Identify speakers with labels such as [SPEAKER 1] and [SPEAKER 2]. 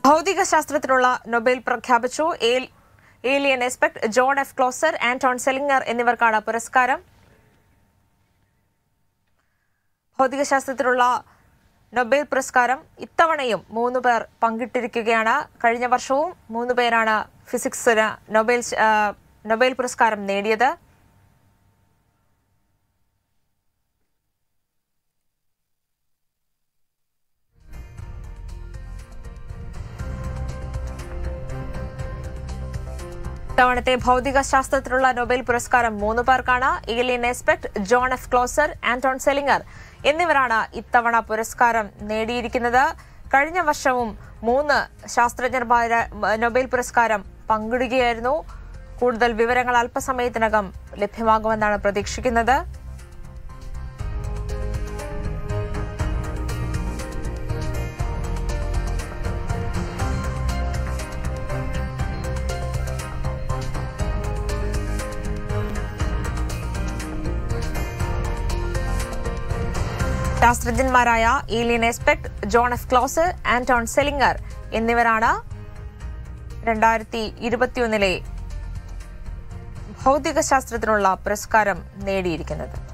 [SPEAKER 1] ഭൗതിക ശാസ്ത്രത്തിനുള്ള നൊബേൽ പ്രഖ്യാപിച്ചു ഏൽ- Alain Aspect John F Clauser Anton Zeilinger എന്നിവർക്കാണ് പുരസ്കാരം ഭൗതികശാസ്ത്രത്തിലുള്ള നൊബേൽ പുരസ്കാരം ഇത്തവണയും മൂന്ന് പേർ പങ്കിട്ടിരിക്കുകയാണ് കഴിഞ്ഞ വർഷവും മൂന്ന് പേരാണ് ഫിസിക്സിന് നൊബേൽ ആ, നൊബേൽ പുരസ്കാരം നേടിയത് ഇത്തവണത്തെ ഭൗതിക ശാസ്ത്രത്തിലുള്ള നൊബേൽ പുരസ്കാരം മൂന്ന് പേർക്കാണ് Alain Aspect John F Clauser Anton Zeilinger എന്നിവരാണ് ഇത്തവണ പുരസ്കാരം നേടിയിരിക്കുന്നത് കഴിഞ്ഞ വർഷവും മൂന്ന് ശാസ്ത്രജ്ഞർമാര് നൊബേൽ പുരസ്കാരം പങ്കിടുകയായിരുന്നു കൂടുതൽ വിവരങ്ങൾ അല്പസമയത്തിനകം ലഭ്യമാകുമെന്നാണ് പ്രതീക്ഷിക്കുന്നത് ശാസ്ത്രജ്ഞന്മാരായ Alain Aspect John F Clauser Anton Zeilinger എന്നിവരാണ് രണ്ടായിരത്തി ഇരുപത്തിയൊന്നിലെ ഭൗതിക ശാസ്ത്രത്തിനുള്ള പുരസ്കാരം നേടിയിരിക്കുന്നത്